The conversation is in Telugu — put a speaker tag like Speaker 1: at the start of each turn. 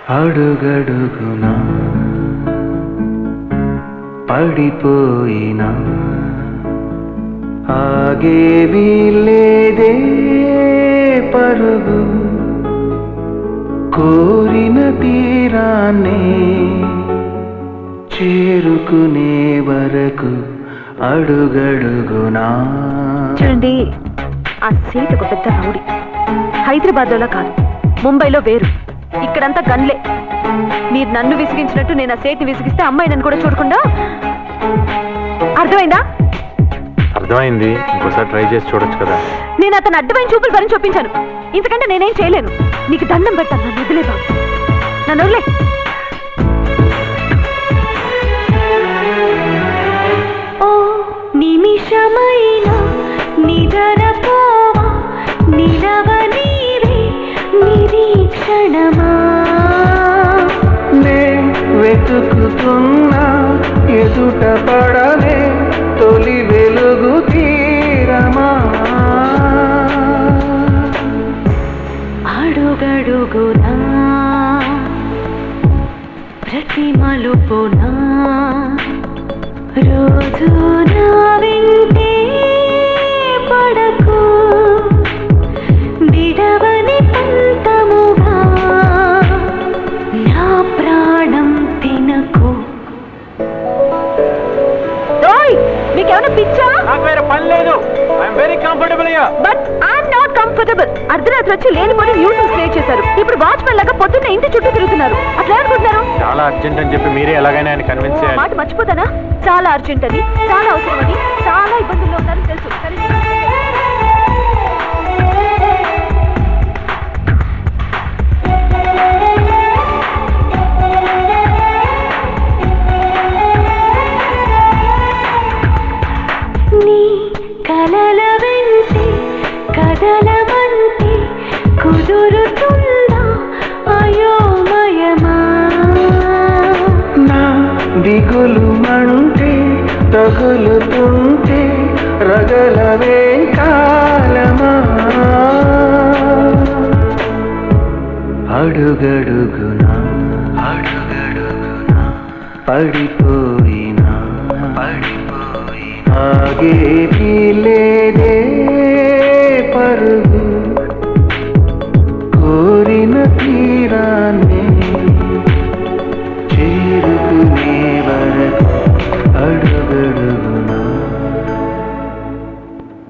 Speaker 1: అడుగడుగునా పడిపోయినా ఆగేవి లేదే పరుగు కోరిన తీరాన్నే చేరుకునే వరకు అడుగడుగునా
Speaker 2: చూడండి ఆ సీట్ ఒక పెద్ద రౌడీ హైదరాబాద్లో కాదు ముంబైలో వేరు ఇక్కడంతా గన్లే మీరు నన్ను విసిగించినట్టు నేను ఆ సేట్ని విసిగిస్తే అమ్మాయి నన్ను కూడా చూడకుండా అర్థమైందా
Speaker 3: అర్థమైంది ఇంకోసారి ట్రై చేసి చూడొచ్చు కదా
Speaker 2: నేను అతను అడ్డమైన చూపులు భరించి చూపించాను ఇంతకంటే నేనేం చేయలేను నీకు దండం పెడతాను నన్ను వదిలే బాబు నన్ను వదిలే ఓ నిమిషమైన నిదరపోవా నిలవ నీవే నిరీక్షణమా
Speaker 1: నే వెతుకుతున్నా ఎదుట పడలే తొలి వెలుగు తీరమా
Speaker 2: అడుగడుగునా ప్రతి మలుపునా రోజు నా వెంటే పడకు విడవని పంతముగా నా ప్రాణం తినకు మీకేమైనా పిచ్చా
Speaker 3: నాకు వేరే పని లేదు ఐఎమ్ వెరీ కంఫర్టబుల్ అయ్యా
Speaker 2: బట్ ఐఎమ్ నాట్ కంఫర్టబుల్ అర్ధరాత్రి వచ్చి లేనిపోని న్యూసెన్స్ క్రియేట్ చేశారు ఇప్పుడు వాచ్మెన్ లాగా పొద్దున్న ఇంటి చుట్టూ తిరుగుతున్నారు అట్లా అనుకుంటున్నారు
Speaker 3: చాలా అర్జెంట్ అని చెప్పి మీరే ఎలాగైనా ఆయన కన్విన్స్
Speaker 2: ఆ
Speaker 3: చేయాలి
Speaker 2: మాట మర్చిపోతానా చాలా అర్జెంట్ అని చాలా అవసరం అని చాలా ఇబ్బందుల్లో ఉన్నారు తెలుసు కానీ నీ కలల వెంటే కదలమంటే కుదురుతుందా అయోమయమా
Speaker 1: నా దిగులు మంటే తగులుతుంటే రగలవే కాలమా అడుగడుగునా అడుగడుగునా పడిపోయినా పడిపోయినా ఆగేది లేదే